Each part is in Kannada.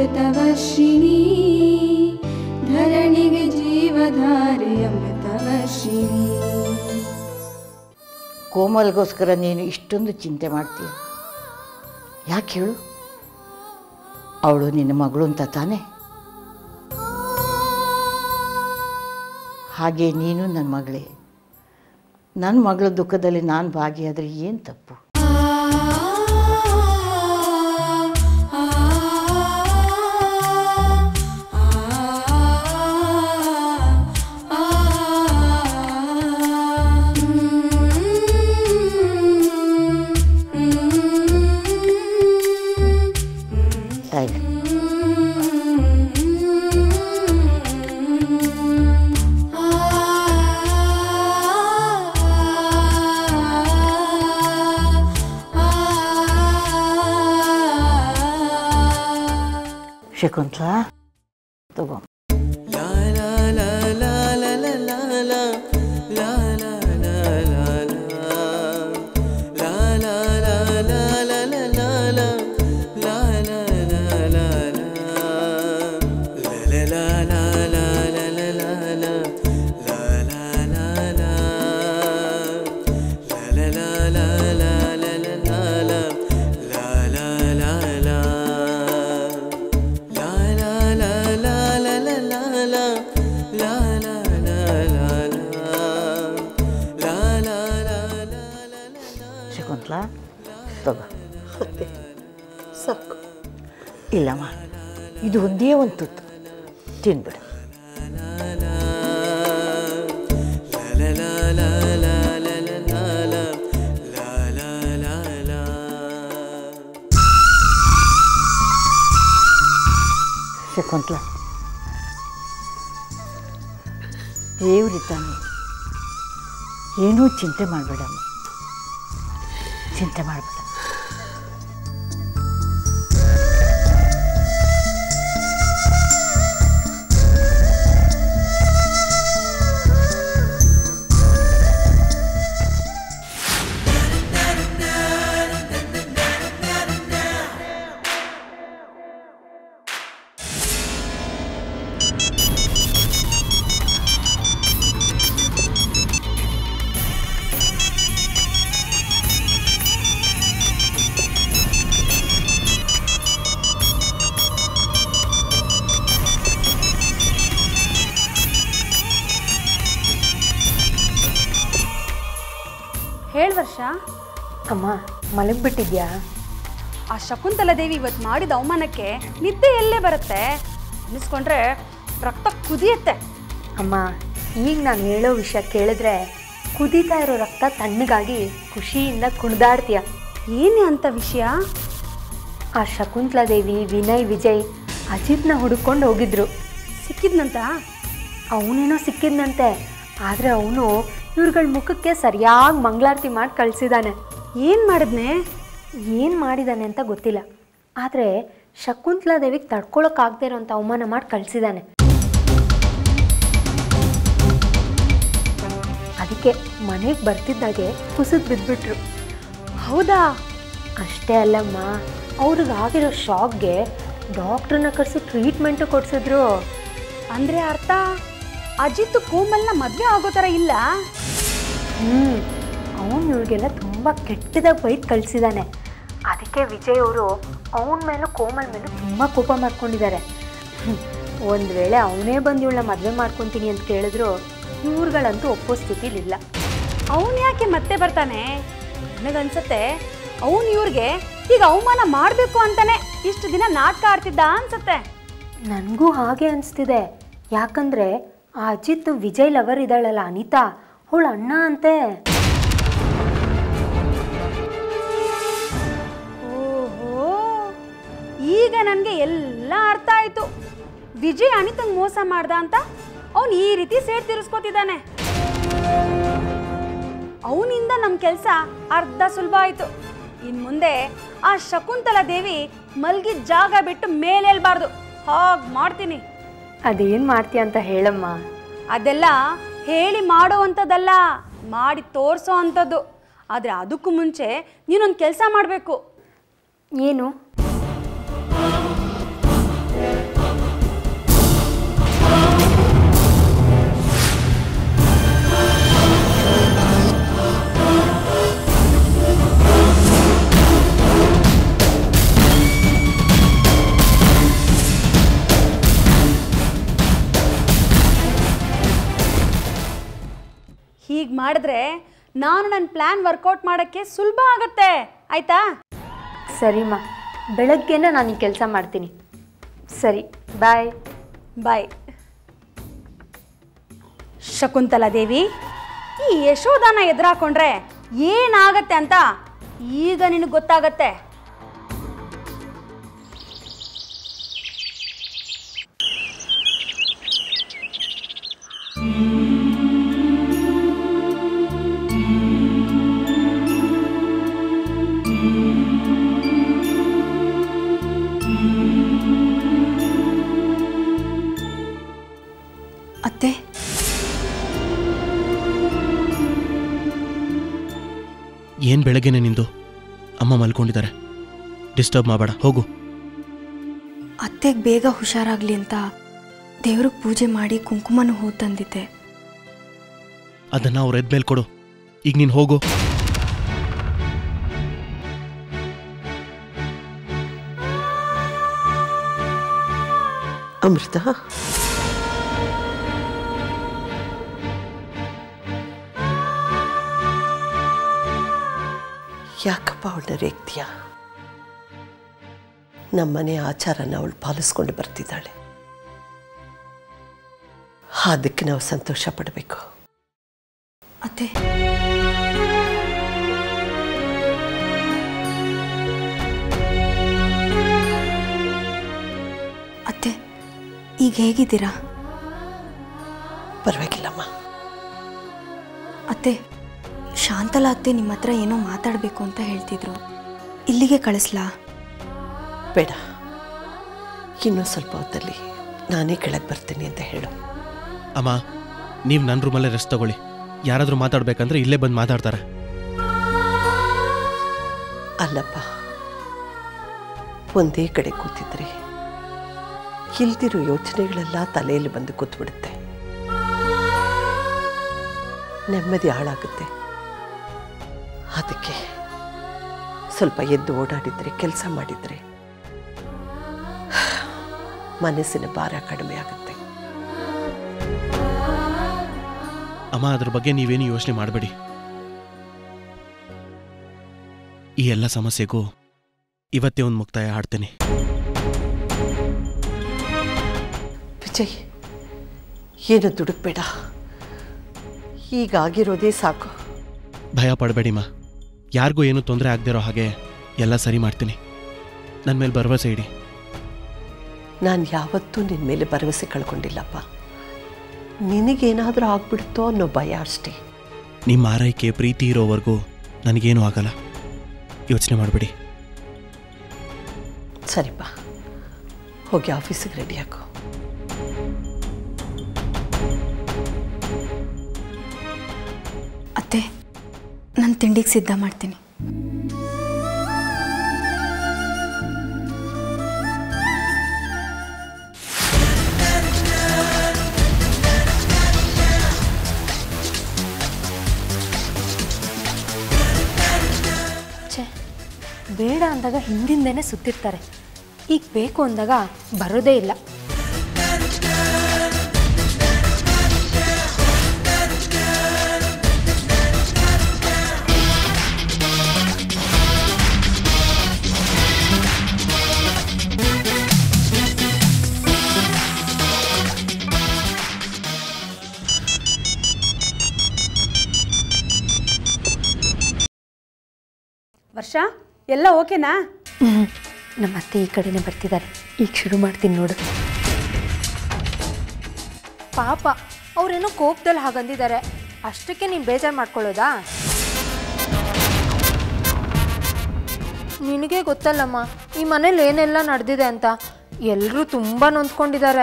ಅಮೃತವರ್ಷಿಣಿ ಧರಣಿಗೆ ಜೀವಧಾರೆ ಅಮೃತವರ್ಷಿಣಿ ಕೋಮಲ್ಗೋಸ್ಕರ ನೀನು ಇಷ್ಟೊಂದು ಚಿಂತೆ ಮಾಡ್ತೀಯ ಯಾಕೆ ಹೇಳು ಅವಳು ನಿನ್ನ ಮಗಳು ಅಂತ ತಾನೇ ಹಾಗೆ ನೀನು ನನ್ನ ಮಗಳೇ ನನ್ನ ಮಗಳ ದುಃಖದಲ್ಲಿ ನಾನು ಭಾಗಿಯಾದರೆ ಏನು ತಪ್ಪು ತಾಯಿ ಶಕುಂತಲಾ ತಗೋ ಶಕುಂತಲಾ ತಗೋ ಸಾಕು ಇಲ್ಲಮ್ಮ ಇದು ಒಂದೇ ಒಂದು ತುತ್ತು ತಿನ್ಬಿಡು ಶಕುಂತಲ ದೇವರಿದ್ದಾನೆ ಏನೂ ಚಿಂತೆ ಮಾಡಬೇಡಮ್ಮ ಚಿಂತೆ ಮಾಡಬೇಡ ಹೇಳ್ ವರ್ಷ ಅಮ್ಮ ಮಲಗ್ಬಿಟ್ಟಿದ್ಯಾ ಆ ಶಕುಂತಲ ದೇವಿ ಇವತ್ತು ಮಾಡಿದ ಅವಮಾನಕ್ಕೆ ನಿದ್ದೆ ಎಲ್ಲೇ ಬರುತ್ತೆ ಅನ್ನಿಸ್ಕೊಂಡ್ರೆ ರಕ್ತ ಕುದಿಯತ್ತೆ ಅಮ್ಮ ಈಗ ನಾನು ಹೇಳೋ ವಿಷಯ ಕೇಳಿದ್ರೆ ಕುದೀತಾ ಇರೋ ರಕ್ತ ತಣ್ಣಗಾಗಿ ಖುಷಿಯಿಂದ ಕುಣಿದಾಡ್ತೀಯ ಏನೇ ಅಂತ ವಿಷಯ ಆ ಶಕುಂತಲಾದೇವಿ ವಿನಯ್ ವಿಜಯ್ ಅಜಿತ್ನ ಹುಡುಕೊಂಡು ಹೋಗಿದ್ರು ಸಿಕ್ಕಿದ್ನಂತ ಅವನೇನೋ ಸಿಕ್ಕಿದ್ನಂತೆ ಆದರೆ ಅವನು ಇವ್ರುಗಳ ಮುಖಕ್ಕೆ ಸರಿಯಾಗಿ ಮಂಗಳಾರತಿ ಮಾಡಿ ಕಳಿಸಿದಾನೆ ಏನು ಮಾಡಿದ್ನೆ ಏನು ಮಾಡಿದಾನೆ ಅಂತ ಗೊತ್ತಿಲ್ಲ ಆದರೆ ಶಕುಂತಲಾದೇವಿಗೆ ತಡ್ಕೊಳಕ್ಕಾಗದೇ ಇರೋಂಥ ಅವಮಾನ ಮಾಡಿ ಕಳಿಸಿದಾನೆ ಅದಕ್ಕೆ ಮನೆಗೆ ಬರ್ತಿದ್ದಾಗೆ ಕುಸಿದು ಬಿದ್ದುಬಿಟ್ರು ಹೌದಾ ಅಷ್ಟೇ ಅಲ್ಲಮ್ಮ ಅವ್ರಿಗಾಗಿರೋ ಶಾಕ್ಗೆ ಡಾಕ್ಟ್ರನ್ನ ಕರೆಸಿ ಟ್ರೀಟ್ಮೆಂಟು ಕೊಡಿಸಿದ್ರು ಅಂದ್ರೆ ಅರ್ಥ ಅಜಿತ್ ಕೋಮಲ್ನ ಮದ್ವೆ ಆಗೋ ಥರ ಇಲ್ಲ ಹ್ಞೂ ಅವನು ಇವ್ರಿಗೆಲ್ಲ ತುಂಬ ಕೆಟ್ಟದಾಗಿ ಬೈದು ಕಳಿಸಿದ್ದಾನೆ ಅದಕ್ಕೆ ವಿಜಯ್ ಅವರು ಅವನ ಮೇಲೂ ಕೋಮಲ್ ಮೇಲೂ ತುಂಬ ಕೋಪ ಮಾಡ್ಕೊಂಡಿದ್ದಾರೆ ಒಂದು ವೇಳೆ ಅವನೇ ಬಂದು ಇವಳನ್ನ ಮದುವೆ ಮಾಡ್ಕೊತೀನಿ ಅಂತ ಕೇಳಿದ್ರು ಇವ್ರುಗಳಂತೂ ಒಪ್ಪೋ ಸ್ಥಿತಿಲಿಲ್ಲ ಅವನು ಯಾಕೆ ಮತ್ತೆ ಬರ್ತಾನೆ ನನಗನ್ಸತ್ತೆ ಅವನು ಇವ್ರಿಗೆ ಈಗ ಅವಮಾನ ಮಾಡಬೇಕು ಅಂತಾನೆ ಇಷ್ಟು ದಿನ ನಾಟಕ ಆಡ್ತಿದ್ದ ಅನ್ಸತ್ತೆ ನನಗೂ ಹಾಗೆ ಅನಿಸ್ತಿದೆ ಯಾಕಂದರೆ ಆ ಅಜಿತ್ ವಿಜಯ್ ಲವರ್ ಇದ್ದಾಳಲ್ಲ ಅನಿತಾ ಅವಳು ಅಣ್ಣ ಅಂತೆ ಓಹೋ ಈಗ ನನಗೆ ಎಲ್ಲ ಅರ್ಥ ಆಯ್ತು ವಿಜಯ್ ಅನಿತಂಗ್ ಮೋಸ ಮಾಡ್ದ ಅಂತ ಅವನು ಈ ರೀತಿ ಸೇಡ್ ತೀರಿಸ್ಕೊತಿದ್ದಾನೆ ಅವನಿಂದ ನಮ್ಮ ಕೆಲಸ ಅರ್ಧ ಸುಲಭ ಆಯ್ತು ಇನ್ ಮುಂದೆ ಆ ಶಕುಂತಲಾ ದೇವಿ ಮಲ್ಗಿದ ಜಾಗ ಬಿಟ್ಟು ಮೇಲೇಳ್ಬಾರ್ದು ಹಾಗ್ ಮಾಡ್ತೀನಿ ಅದೇನು ಮಾಡ್ತೀಯ ಅಂತ ಹೇಳಮ್ಮ ಅದೆಲ್ಲ ಹೇಳಿ ಮಾಡೋ ಅಂಥದ್ದಲ್ಲ ಮಾಡಿ ತೋರಿಸೋ ಅಂಥದ್ದು ಆದರೆ ಅದಕ್ಕೂ ಮುಂಚೆ ನೀನೊಂದು ಕೆಲಸ ಮಾಡಬೇಕು ಏನು ಮಾಡಿದ್ರೆ ನಾನು ನನ್ನ ಪ್ಲ್ಯಾನ್ ವರ್ಕೌಟ್ ಮಾಡೋಕ್ಕೆ ಸುಲಭ ಆಗತ್ತೆ ಆಯ್ತಾ ಸರಿಮ್ಮ ಬೆಳಗ್ಗೆನೇ ನಾನು ಈ ಕೆಲಸ ಮಾಡ್ತೀನಿ ಸರಿ ಬಾಯ್ ಬಾಯ್ ಶಕುಂತಲಾ ದೇವಿ ಈ ಯಶೋದಾನ ಎದುರಾಕೊಂಡ್ರೆ ಏನಾಗತ್ತೆ ಅಂತ ಈಗ ನಿನಗೆ ಗೊತ್ತಾಗತ್ತೆ ಅತ್ತೆ ಏನು ಬೆಳಗ್ಗೆನೆ ನಿಂದು ಅಮ್ಮ ಮಲ್ಕೊಂಡಿದ್ದಾರೆ ಡಿಸ್ಟರ್ಬ್ ಮಾಡಬೇಡ ಹೋಗು ಅತ್ತೆಗೆ ಬೇಗ ಹುಷಾರಾಗ್ಲಿ ಅಂತ ದೇವ್ರಿಗೆ ಪೂಜೆ ಮಾಡಿ ಕುಂಕುಮನ ಹೂ ತಂದಿದ್ದೆ ಅದನ್ನು ಅವ್ರು ಎದ್ಮೇಲೆ ಕೊಡು ಈಗ ನೀನು ಹೋಗು ಅಮೃತ ಯಾಕಪ್ಪ ಅವಳನ್ನ ರೇಗ್ತೀಯ ನಮ್ಮನೆ ಆಚಾರನ ಅವಳು ಪಾಲಿಸ್ಕೊಂಡು ಬರ್ತಿದ್ದಾಳೆ ಅದಕ್ಕೆ ನಾವು ಸಂತೋಷ ಪಡಬೇಕು ಅತ್ತೆ ಅತ್ತೆ ಈಗ ಹೇಗಿದ್ದೀರಾ ಪರವಾಗಿಲ್ಲಮ್ಮ ಅತ್ತೆ ಶಾಂತಲಾ ಅತ್ತೆ ನಿಮ್ಮ ಹತ್ರ ಏನೋ ಮಾತಾಡಬೇಕು ಅಂತ ಹೇಳ್ತಿದ್ರು ಇಲ್ಲಿಗೆ ಕಳಿಸ್ಲಾ ಬೇಡ ಇನ್ನೂ ಸ್ವಲ್ಪ ಹೊತ್ತಲ್ಲಿ ನಾನೇ ಕೆಳಗೆ ಬರ್ತೀನಿ ಅಂತ ಹೇಳು ಅಮ್ಮ ನೀವು ನನ್ನ ರೂಮಲ್ಲೇ ರೆಸ್ಟ್ ತಗೊಳ್ಳಿ ಯಾರಾದರೂ ಮಾತಾಡ್ಬೇಕಂದ್ರೆ ಇಲ್ಲೇ ಬಂದು ಮಾತಾಡ್ತಾರೆ ಅಲ್ಲಪ್ಪ ಒಂದೇ ಕಡೆ ಕೂತಿದ್ರೆ ಇಲ್ದಿರೋ ಯೋಚನೆಗಳೆಲ್ಲ ತಲೆಯಲ್ಲಿ ಬಂದು ಕೂತ್ಬಿಡುತ್ತೆ ನೆಮ್ಮದಿ ಹಾಳಾಗುತ್ತೆ ಅದಕ್ಕೆ ಸ್ವಲ್ಪ ಎದ್ದು ಓಡಾಡಿದ್ರೆ ಕೆಲಸ ಮಾಡಿದ್ರೆ ಮನಸ್ಸಿನ ಭಾರ ಕಡಿಮೆ ಆಗುತ್ತೆ ಅಮ್ಮ ಅದ್ರ ಬಗ್ಗೆ ನೀವೇನು ಯೋಚನೆ ಮಾಡಬೇಡಿ ಈ ಎಲ್ಲ ಸಮಸ್ಯೆಗೂ ಇವತ್ತೇ ಒಂದು ಮುಕ್ತಾಯ ಹಾಡ್ತೇನೆ ವಿಜಯ್ ಏನು ದುಡುಕ್ಬೇಡ ಈಗ ಆಗಿರೋದೇ ಸಾಕು ಭಯ ಪಡಬೇಡಿಮ್ಮ ಯಾರಿಗೂ ಏನೂ ತೊಂದರೆ ಆಗದಿರೋ ಹಾಗೆ ಎಲ್ಲ ಸರಿ ಮಾಡ್ತೀನಿ ನನ್ನ ಮೇಲೆ ಭರವಸೆ ಇಡಿ ನಾನು ಯಾವತ್ತೂ ನಿನ್ನ ಮೇಲೆ ಭರವಸೆ ಕಳ್ಕೊಂಡಿಲ್ಲಪ್ಪ ನಿನಗೇನಾದರೂ ಆಗ್ಬಿಡುತ್ತೋ ಅನ್ನೋ ಭಯ ಅಷ್ಟೇ ನಿಮ್ಮ ಆರೈಕೆ ಪ್ರೀತಿ ಇರೋವರೆಗೂ ನನಗೇನೂ ಆಗಲ್ಲ ಯೋಚನೆ ಮಾಡಬೇಡಿ ಸರಿಪ್ಪ ಹೋಗಿ ಆಫೀಸಿಗೆ ರೆಡಿ ಹಾಕು ಅತ್ತೆ ನಾನು ತಿಂಡಿಗೆ ಸಿದ್ಧ ಮಾಡ್ತೀನಿ ಛೇ ಬೇಡ ಅಂದಾಗ ಹಿಂದಿಂದೇನೆ ಸುತ್ತಿರ್ತಾರೆ ಈಗ ಬೇಕು ಅಂದಾಗ ಬರೋದೇ ಇಲ್ಲ ವರ್ಷ ಎಲ್ಲ ಓಕೆನಾ ಹ್ಮ್. ನಮ್ಮ ಅತ್ತೆ ಈ ಕಡೆನೇ ಬರ್ತಿದ್ದಾರೆ ಈಗ ಶುರು ಮಾಡ್ತೀನಿ ನೋಡು ಪಾಪ ಅವ್ರೇನೋ ಕೋಪದಲ್ಲಿ ಹಾಗಂದಿದ್ದಾರೆ ಅಷ್ಟಕ್ಕೆ ನೀನು ಬೇಜಾರು ಮಾಡ್ಕೊಳ್ಳೋದಾ ನಿನಗೆ ಗೊತ್ತಲ್ಲಮ್ಮ ಈ ಮನೇಲಿ ಏನೆಲ್ಲ ನಡೆದಿದೆ ಅಂತ ಎಲ್ಲರೂ ತುಂಬ ನೊಂದ್ಕೊಂಡಿದ್ದಾರೆ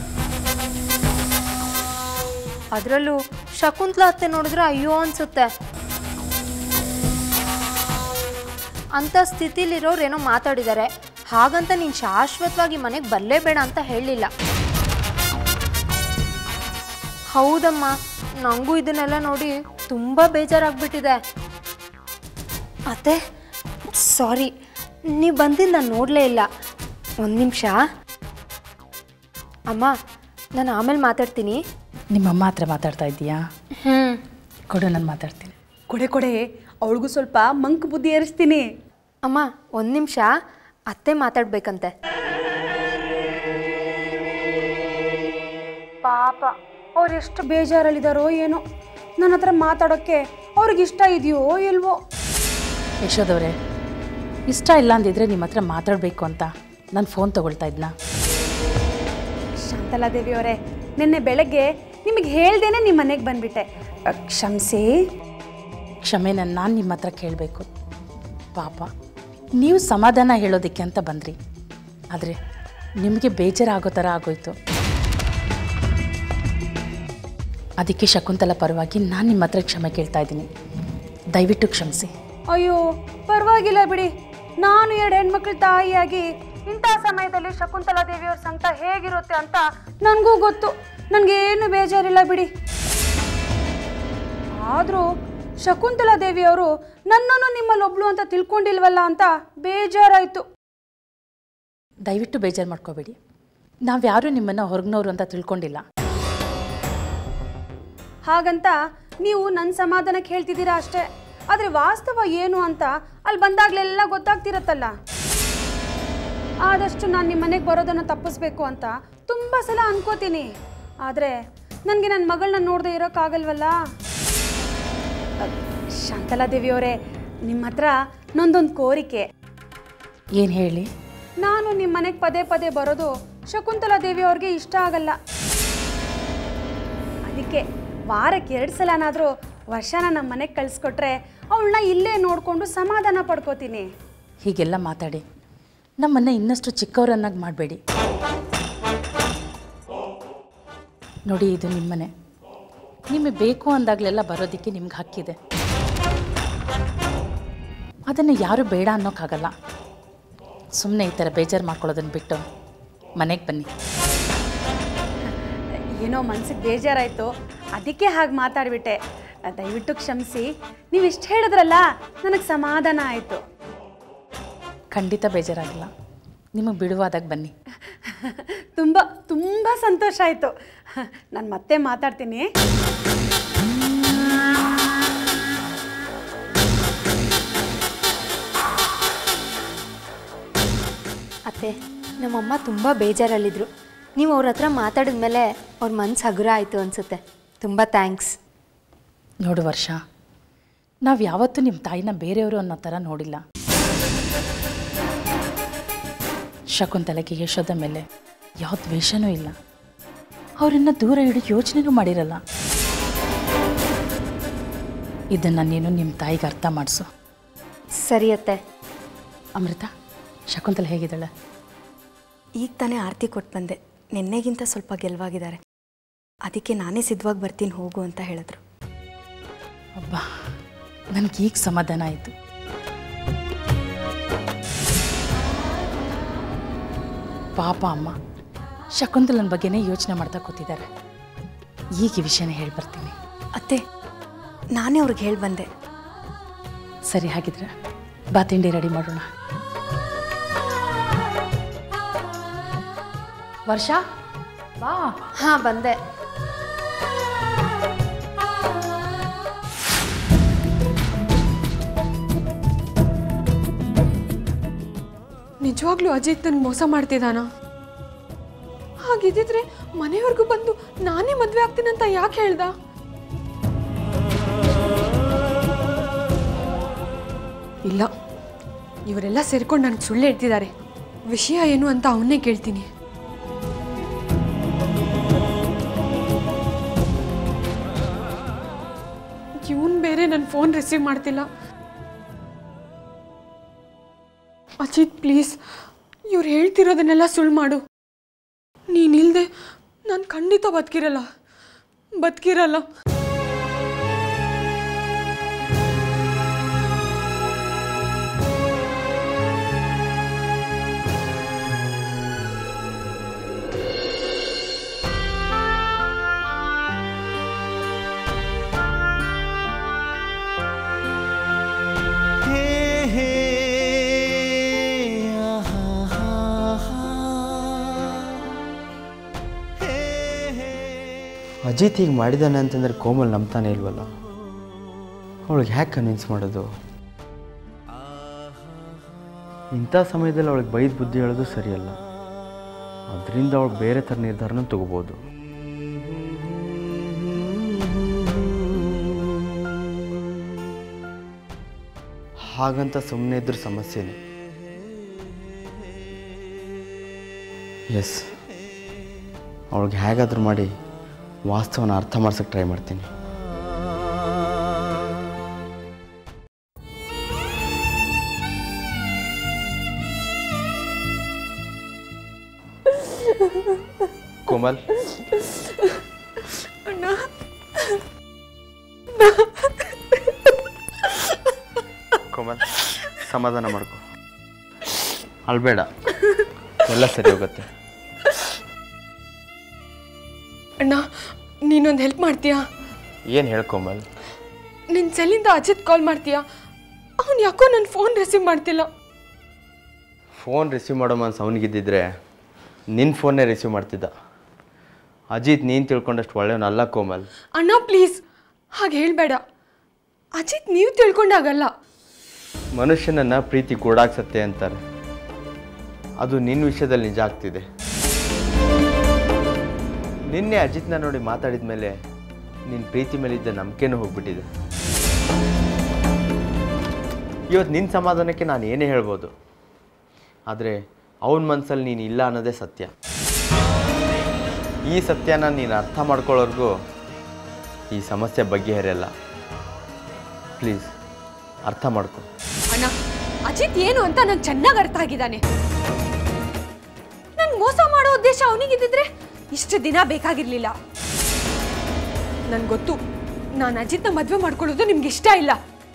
ಅದರಲ್ಲೂ ಶಕುಂತ್ಲಾ ಅತ್ತೆ ನೋಡಿದ್ರೆ ಅಯ್ಯೋ ಅನ್ಸುತ್ತೆ ಅಂಥ ಸ್ಥಿತಿಲಿರೋರು ಏನೋ ಮಾತಾಡಿದ್ದಾರೆ ಹಾಗಂತ ನೀನು ಶಾಶ್ವತವಾಗಿ ಮನೆಗೆ ಬರಲೇಬೇಡ ಅಂತ ಹೇಳಲಿಲ್ಲ ಹೌದಮ್ಮ ನನಗೂ ಇದನ್ನೆಲ್ಲ ನೋಡಿ ತುಂಬ ಬೇಜಾರಾಗ್ಬಿಟ್ಟಿದೆ ಅತ್ತೆ ಸಾರಿ ನೀವು ಬಂದಿದ್ದು ನಾನು ನೋಡಲೇ ಇಲ್ಲ ಒಂದು ನಿಮಿಷ ಅಮ್ಮ ನಾನು ಆಮೇಲೆ ಮಾತಾಡ್ತೀನಿ ನಿಮ್ಮಮ್ಮ ಹತ್ರ ಮಾತಾಡ್ತಾ ಇದ್ದೀಯಾ ಹ್ಞೂ ಕೊಡು ನಾನು ಮಾತಾಡ್ತೀನಿ ಕೊಡೆ ಕೊಡೆ ಅವಳಿಗೂ ಸ್ವಲ್ಪ ಮಂಕ್ ಬುದ್ಧಿ ಏರಿಸ್ತೀನಿ ಅಮ್ಮ ಒಂದು ನಿಮಿಷ ಅತ್ತೆ ಮಾತಾಡ್ಬೇಕಂತೆ ಪಾಪ ಅವ್ರು ಎಷ್ಟು ಬೇಜಾರಲ್ಲಿದ್ದಾರೋ ಏನೋ ನನ್ನ ಹತ್ರ ಮಾತಾಡೋಕ್ಕೆ ಅವ್ರಿಗೆ ಇಷ್ಟ ಇದೆಯೋ ಇಲ್ವೋ ಯಶೋದವ್ರೆ ಇಷ್ಟ ಇಲ್ಲ ಅಂದಿದ್ರೆ ನಿಮ್ಮ ಹತ್ರ ಮಾತಾಡಬೇಕು ಅಂತ ನಾನು ಫೋನ್ ತೊಗೊಳ್ತಾ ಇದ್ನಾ ಶಾಂತಲಾದೇವಿ ಅವರೇ ನಿನ್ನೆ ಬೆಳಗ್ಗೆ ನಿಮಗೆ ಹೇಳ್ದೇನೆ ನಿಮ್ಮ ಮನೆಗೆ ಬಂದ್ಬಿಟ್ಟೆ ಅ, ಕ್ಷಮಿಸಿ ಕ್ಷಮೆನ ನಾನು ನಿಮ್ಮ ಹತ್ರ ಕೇಳಬೇಕು ಪಾಪ ನೀವು ಸಮಾಧಾನ ಹೇಳೋದಕ್ಕೆ ಅಂತ ಬಂದ್ರಿ ಆದರೆ ನಿಮಗೆ ಬೇಜಾರಾಗೋ ಥರ ಆಗೋಯ್ತು ಅದಕ್ಕೆ ಶಕುಂತಲ ಪರವಾಗಿ ನಾನು ನಿಮ್ಮ ಹತ್ರ ಕ್ಷಮೆ ಕೇಳ್ತಾ ಇದ್ದೀನಿ ದಯವಿಟ್ಟು ಕ್ಷಮಿಸಿ ಅಯ್ಯೋ ಪರವಾಗಿಲ್ಲ ಬಿಡಿ ನಾನು ಎರಡು ಹೆಣ್ಮಕ್ಳ ತಾಯಿಯಾಗಿ ಇಂಥ ಸಮಯದಲ್ಲಿ ಶಕುಂತಲಾ ದೇವಿಯವ್ರ ಸಂಕಟ ಹೇಗಿರುತ್ತೆ ಅಂತ ನನಗೂ ಗೊತ್ತು ನನಗೇನು ಬೇಜಾರಿಲ್ಲ ಬಿಡಿ ಆದರೂ ಶಕುಂತಲಾ ದೇವಿಯವರು ನನ್ನನ್ನು ನಿಮ್ಮಲ್ಲೊಬ್ಳು ಅಂತ ತಿಳ್ಕೊಂಡಿಲ್ವಲ್ಲ ಅಂತ ಬೇಜಾರಾಯಿತು ದಯವಿಟ್ಟು ಬೇಜಾರು ಮಾಡ್ಕೋಬೇಡಿ ನಾವ್ಯಾರೂ ನಿಮ್ಮನ್ನು ಹೊರಗಿನವರು ಅಂತ ತಿಳ್ಕೊಂಡಿಲ್ಲ ಹಾಗಂತ ನೀವು ನನ್ನ ಸಮಾಧಾನಕ್ಕೆ ಹೇಳ್ತಿದ್ದೀರಾ ಅಷ್ಟೇ ಆದರೆ ವಾಸ್ತವ ಏನು ಅಂತ ಅಲ್ಲಿ ಬಂದಾಗಲೆಲ್ಲ ಗೊತ್ತಾಗ್ತಿರತ್ತಲ್ಲ ಆದಷ್ಟು ನಾನು ನಿಮ್ಮ ಮನೆಗೆ ಬರೋದನ್ನು ತಪ್ಪಿಸ್ಬೇಕು ಅಂತ ತುಂಬ ಸಲ ಅನ್ಕೋತೀನಿ ಆದರೆ ನನಗೆ ನನ್ನ ಮಗಳನ್ನ ನೋಡದೆ ಇರೋಕ್ಕಾಗಲ್ವಲ್ಲ ಅಹ್, ಶಾಂತಲಾ ದೇವಿಯವರೇ ನಿಮ್ಮ ಹತ್ರ ನಂದೊಂದು ಕೋರಿಕೆ ಏನು ಹೇಳಿ ನಾನು ನಿಮ್ಮ ಮನೆಗೆ ಪದೇ ಪದೇ ಬರೋದು ಶಕುಂತಲಾ ದೇವಿ ಅವ್ರಿಗೆ ಇಷ್ಟ ಆಗಲ್ಲ ಅದಕ್ಕೆ ವಾರಕ್ಕೆ ಎರಡು ಸಲನಾದರೂ ವರ್ಷನ ನಮ್ಮ ಮನೆಗೆ ಕಳಿಸ್ಕೊಟ್ರೆ ಅವಳನ್ನ ಇಲ್ಲೇ ನೋಡಿಕೊಂಡು ಸಮಾಧಾನ ಪಡ್ಕೋತೀನಿ ಹೀಗೆಲ್ಲ ಮಾತಾಡಿ ನಮ್ಮನ್ನು ಇನ್ನಷ್ಟು ಚಿಕ್ಕವರನ್ನಾಗಿ ಮಾಡಬೇಡಿ ನೋಡಿ ಇದು ನಿಮ್ಮನೆ ನಿಮಗೆ ಬೇಕು ಅಂದಾಗಲೆಲ್ಲ ಬರೋದಕ್ಕೆ ನಿಮ್ಗೆ ಹಕ್ಕಿದೆ ಅದನ್ನು ಯಾರು ಬೇಡ ಅನ್ನೋಕ್ಕಾಗಲ್ಲ ಸುಮ್ಮನೆ ಈ ಥರ ಬೇಜಾರು ಮಾಡ್ಕೊಳ್ಳೋದನ್ನು ಬಿಟ್ಟು ಮನೆಗೆ ಬನ್ನಿ ಏನೋ ಮನ್ಸಿಗೆ ಬೇಜಾರಾಯಿತು ಅದಕ್ಕೆ ಹಾಗೆ ಮಾತಾಡಿಬಿಟ್ಟೆ ದಯವಿಟ್ಟು ಕ್ಷಮಿಸಿ ನೀವು ಇಷ್ಟು ಹೇಳಿದ್ರಲ್ಲ ನನಗೆ ಸಮಾಧಾನ ಆಯಿತು ಖಂಡಿತ ಬೇಜಾರಾಗಿಲ್ಲ ನಿಮಗೆ ಬಿಡುವಾದಾಗ ಬನ್ನಿ ತುಂಬ ತುಂಬ ಸಂತೋಷ ಆಯಿತು ನಾನು ಮತ್ತೆ ಮಾತಾಡ್ತೀನಿ ಅತ್ತೆ ನಮ್ಮಮ್ಮ ತುಂಬ ಬೇಜಾರಲ್ಲಿದ್ರು ನೀವು ಅವ್ರ ಹತ್ರ ಮಾತಾಡಿದ್ಮೇಲೆ ಅವ್ರ ಮನ್ಸು ಹಗುರ ಆಯಿತು ಅನಿಸುತ್ತೆ ತುಂಬ ಥ್ಯಾಂಕ್ಸ್ ನೋಡು ವರ್ಷ ನಾವು ಯಾವತ್ತೂ ನಿಮ್ಮ ತಾಯಿನ ಬೇರೆಯವರು ಅನ್ನೋ ಥರ ನೋಡಿಲ್ಲ ಶಕುಂತಲೆಗೆ ಯಶೋದ ಮೇಲೆ ಯಾವ ದ್ವೇಷನೂ ಇಲ್ಲ ಅವರನ್ನು ದೂರ ಇಡೋ ಯೋಚನೆನೂ ಮಾಡಿರಲ್ಲ ಇದನ್ನು ನೀನು ನಿಮ್ಮ ತಾಯಿಗೆ ಅರ್ಥ ಮಾಡಿಸು ಸರಿ ಅತ್ತೆ ಅಮೃತ ಶಕುಂತಲೆ ಹೇಗಿದ್ದಾಳೆ ಈಗ ತಾನೇ ಆರತಿ ಕೊಟ್ಟು ಬಂದೆ ನಿನ್ನೆಗಿಂತ ಸ್ವಲ್ಪ ಗೆಲುವಾಗಿದ್ದಾರೆ ಅದಕ್ಕೆ ನಾನೇ ಸಿದ್ಧವಾಗಿ ಬರ್ತೀನಿ ಹೋಗು ಅಂತ ಹೇಳಿದ್ರು ಅಬ್ಬಾ ನನಗೆ ಈಗ ಸಮಾಧಾನ ಆಯಿತು ಪಾಪ ಅಮ್ಮ ಶಕುಂತಲನ ಬಗ್ಗೆನೇ ಯೋಚನೆ ಮಾಡ್ತಾ ಕೂತಿದ್ದಾರೆ ಈಗ ಈ ವಿಷಯನ ಹೇಳಿ ಬರ್ತೀನಿ ಅತ್ತೆ ನಾನೇ ಅವ್ರಿಗೆ ಹೇಳಿ ಬಂದೆ ಸರಿ ಹಾಗಿದ್ರೆ ಬಾ ತಿಂಡಿ ರೆಡಿ ಮಾಡೋಣ ವರ್ಷ ಬಾ ಹಾಂ ಬಂದೆ ನಿಜವಾಗ್ಲೂ ಅಜಿತ್ ನನ್ಗೆ ಮೋಸ ಮಾಡ್ತಿದ್ದಾನ ಹಾಗಿದ್ದಿದ್ರೆ ಮನೆಯವ್ರಿಗೂ ಬಂದು ನಾನೇ ಮದುವೆ ಆಗ್ತೀನಂತ ಯಾಕೆ ಹೇಳ್ದ ಇಲ್ಲ ಇವರೆಲ್ಲ ಸೇರ್ಕೊಂಡು ನನಗೆ ಸುಳ್ಳು ಹೇಳ್ತಿದ್ದಾರೆ ವಿಷಯ ಏನು ಅಂತ ಅವನ್ನೇ ಕೇಳ್ತೀನಿ ಇವನ್ ಬೇರೆ ನನ್ನ ಫೋನ್ ರಿಸೀವ್ ಮಾಡ್ತಿಲ್ಲ ಅಜಿತ್ ಪ್ಲೀಸ್ ಇವ್ರು ಹೇಳ್ತಿರೋದನ್ನೆಲ್ಲ ಸುಳ್ಳು ಮಾಡು ನೀನಿಲ್ದೆ ನಾನು ಖಂಡಿತ ಬದುಕಿರಲ್ಲ ಬದುಕಿರಲ್ಲ ಅಜಿತ್ ಹೀಗೆ ಮಾಡಿದ್ದಾನೆ ಅಂತಂದ್ರೆ ಕೋಮಲ್ ನಂಬ್ತಾನೆ ಇಲ್ವಲ್ಲ ಅವಳಿಗೆ ಹ್ಯಾಕೆ ಕನ್ವಿನ್ಸ್ ಮಾಡೋದು ಇಂಥ ಸಮಯದಲ್ಲಿ ಅವಳಿಗೆ ಬೈದು ಬುದ್ಧಿ ಹೇಳೋದು ಸರಿಯಲ್ಲ ಅದರಿಂದ ಅವಳು ಬೇರೆ ಥರ ನಿರ್ಧಾರನ ತಗೋಬೋದು ಹಾಗಂತ ಸುಮ್ಮನೆ ಇದ್ರೂ ಸಮಸ್ಯೆನೇ ಎಸ್ ಅವಳಿಗೆ ಹೇಗಾದ್ರೂ ಮಾಡಿ ವಾಸ್ತವನ ಅರ್ಥ ಮಾಡ್ಸೋಕ್ಕೆ ಟ್ರೈ ಮಾಡ್ತೀನಿ ಕೋಮಲ್ ಕೋಮಲ್ ಸಮಾಧಾನ ಮಾಡ್ಕೊ ಅಳ್ಬೇಡ ಎಲ್ಲ ಸರಿ ಹೋಗುತ್ತೆ ಅಣ್ಣ ನೀನೊಂದು ಹೆಲ್ಪ್ ಮಾಡ್ತೀಯಾ ಏನು ಹೇಳು ಕೋಮಲ್ ನಿನ್ನ ಸೆಲ್ಲಿಂದ ಅಜಿತ್ ಕಾಲ್ ಮಾಡ್ತೀಯಾ ಅವ್ನು ಯಾಕೋ ನನ್ನ ಫೋನ್ ರಿಸೀವ್ ಮಾಡ್ತಿಲ್ಲ ಫೋನ್ ರಿಸೀವ್ ಮಾಡೋ ಮನ್ಸು ಅವನಿಗಿದ್ದಿದ್ರೆ ನಿನ್ನ ಫೋನ್ನೇ ರಿಸೀವ್ ಮಾಡ್ತಿದ್ದ ಅಜಿತ್ ನೀನು ತಿಳ್ಕೊಂಡಷ್ಟು ಒಳ್ಳೆಯವನಲ್ಲ ಕೋಮಲ್ ಅಣ್ಣ ಪ್ಲೀಸ್ ಹಾಗೆ ಹೇಳಬೇಡ ಅಜಿತ್ ನೀವು ತಿಳ್ಕೊಂಡಾಗಲ್ಲ ಮನುಷ್ಯನನ್ನು ಪ್ರೀತಿ ಗೂಡಾಕ್ಸತ್ತೆ ಅಂತಾರೆ ಅದು ನಿನ್ನ ವಿಷಯದಲ್ಲಿ ನಿಜ ಆಗ್ತಿದೆ ನಿನ್ನೆ ಅಜಿತ್ನ ನೋಡಿ ಮಾತಾಡಿದ ಮೇಲೆ ನಿನ್ನ ಪ್ರೀತಿ ಮೇಲಿದ್ದ ನಂಬಿಕೆನೂ ಹೋಗ್ಬಿಟ್ಟಿದೆ ಇವತ್ತು ನಿನ್ನ ಸಮಾಧಾನಕ್ಕೆ ನಾನು ಏನೇ ಹೇಳ್ಬೋದು ಆದರೆ ಅವನ ಮನಸ್ಸಲ್ಲಿ ನೀನು ಇಲ್ಲ ಅನ್ನೋದೇ ಸತ್ಯ ಈ ಸತ್ಯನ ನೀನು ಅರ್ಥ ಮಾಡ್ಕೊಳ್ಳೋರ್ಗೂ ಈ ಸಮಸ್ಯೆ ಬಗೆಹರಿಯಲ್ಲ ಪ್ಲೀಸ್ ಅರ್ಥ ಮಾಡ್ಕೊ ಅಣ್ಣ ಅಜಿತ್ ಏನು ಅಂತ ನಂಗೆ ಚೆನ್ನಾಗಿ ಅರ್ಥ ಆಗಿದ್ದಾನೆ ನನ್ ಮೋಸ ಮಾಡೋ ಉದ್ದೇಶ ಅವನಿಗಿದ್ದಿದ್ರೆ ಇಷ್ಟು ದಿನ ಬೇಕಾಗಿರ್ಲಿಲ್ಲ ನನ್ಗೆ ಗೊತ್ತು ನಾನು ಅಜಿತ್ನ ಮದುವೆ ಮಾಡ್ಕೊಳ್ಳೋದು ನಿಮ್ಗೆ ಇಷ್ಟ ಇಲ್ಲ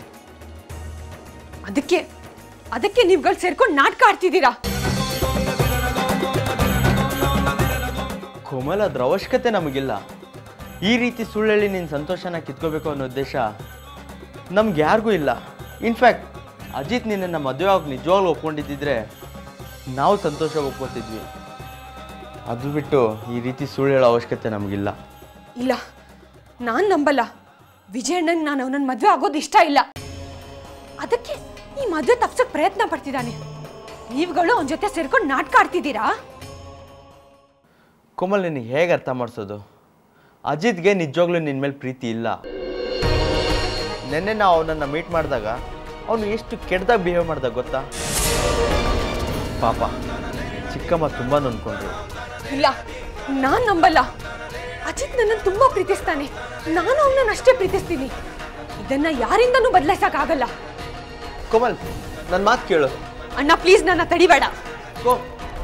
ಅದಕ್ಕೆ ಅದಕ್ಕೆ ನೀವುಗಳು ಸೇರ್ಕೊಂಡು ನಾಟಕ ಆಡ್ತಿದ್ದೀರಾ ಕೋಮಲ್ ಅದ್ರ ಅವಶ್ಯಕತೆ ನಮಗಿಲ್ಲ ಈ ರೀತಿ ಸುಳ್ಳೇಳಿ ನಿನ್ನ ಸಂತೋಷನ ಕಿತ್ಕೋಬೇಕು ಅನ್ನೋ ಉದ್ದೇಶ ನಮ್ಗೆ ಯಾರಿಗೂ ಇಲ್ಲ ಇನ್ಫ್ಯಾಕ್ಟ್ ಅಜಿತ್ ನಿನ್ನನ್ನು ಮದುವೆ ಆಗಿ ನಿಜವಾಗ್ಲೂ ಒಪ್ಕೊಂಡಿದ್ದಿದ್ರೆ ನಾವು ಸಂತೋಷ ಒಪ್ಕೋತಿದ್ವಿ ಅದು ಬಿಟ್ಟು ಈ ರೀತಿ ಸುಳ್ಳು ಹೇಳೋ ಅವಶ್ಯಕತೆ ನಮಗಿಲ್ಲ ಇಲ್ಲ ನಾನು ನಂಬಲ್ಲ ವಿಜಯಣ್ಣಂಗೆ ನಾನು ಅವನನ್ನ ಮದುವೆ ಆಗೋದು ಇಷ್ಟ ಇಲ್ಲ ಅದಕ್ಕೆ ಈ ಮದುವೆ ತಪ್ಸೋಕೆ ಪ್ರಯತ್ನ ಪಡ್ತಿದ್ದಾನೆ ನೀವುಗಳು ಅವನ ಜೊತೆ ಸೇರ್ಕೊಂಡು ನಾಟಕ ಆಡ್ತಿದ್ದೀರಾ ಕೋಮಲ್ ನಿನಗೆ ಹೇಗೆ ಅರ್ಥ ಮಾಡಿಸೋದು ಅಜಿತ್ಗೆ ನಿಜವಾಗ್ಲೂ ನಿನ್ನ ಮೇಲೆ ಪ್ರೀತಿ ಇಲ್ಲ ನಿನ್ನೆ ನಾವು ಅವನನ್ನು ಮೀಟ್ ಮಾಡಿದಾಗ ಅವನು ಎಷ್ಟು ಕೆಟ್ಟದಾಗ ಬಿಹೇವ್ ಮಾಡ್ದಾಗ ಗೊತ್ತಾ ಪಾಪ ಚಿಕ್ಕಮ್ಮ ತುಂಬ ನೊಂದ್ಕೊಂಡ್ರು ಇಲ್ಲ ನಾನ್ ನಂಬಲ್ಲ ಅಜಿತ್ ನನ್ನನ್ನು ತುಂಬಾ ಪ್ರೀತಿಸ್ತಾನೆ ನಾನು ಅವನನ್ನ ಅಷ್ಟೇ ಪ್ರೀತಿಸ್ತೀನಿ ಇದನ್ನ ಯಾರಿಂದನೂ ಬದಲಾಯಿಸಕ್ಕಾಗಲ್ಲ ಕೋಮಲ್ ನನ್ನ ಮಾತು ಕೇಳು ಅಣ್ಣ ಪ್ಲೀಸ್ ನನ್ನ ತಡಿಬೇಡ ಕೋ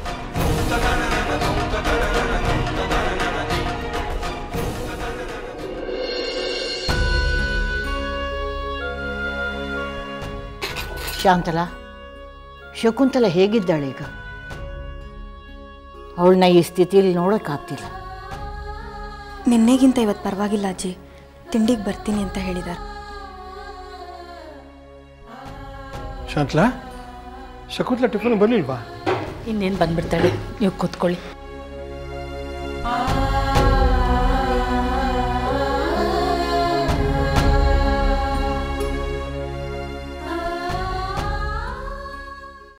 ಶಾಂತಲಾ ಶಕುಂತಲ ಹೇಗಿದ್ದಾಳೆ ಈಗ ಅವಳನ್ನ ಈ ಸ್ಥಿತಿಯಲ್ಲಿ ನೋಡೋಕ್ಕಾಗ್ತಿಲ್ಲ ನಿನ್ನೆಗಿಂತ ಇವತ್ತು ಪರವಾಗಿಲ್ಲ ಅಜ್ಜಿ ತಿಂಡಿಗೆ ಬರ್ತೀನಿ ಅಂತ ಹೇಳಿದ್ದಾರೆ ಶಾಂತ್ಲಾ ಶಕುಂತ್ಲಾ ಟಿಫನ್ ಬರಲಿಲ್ವಾ ಇನ್ನೇನು ಬಂದ್ಬಿಡ್ತಾಳೆ ನೀವು ಕೂತ್ಕೊಳ್ಳಿ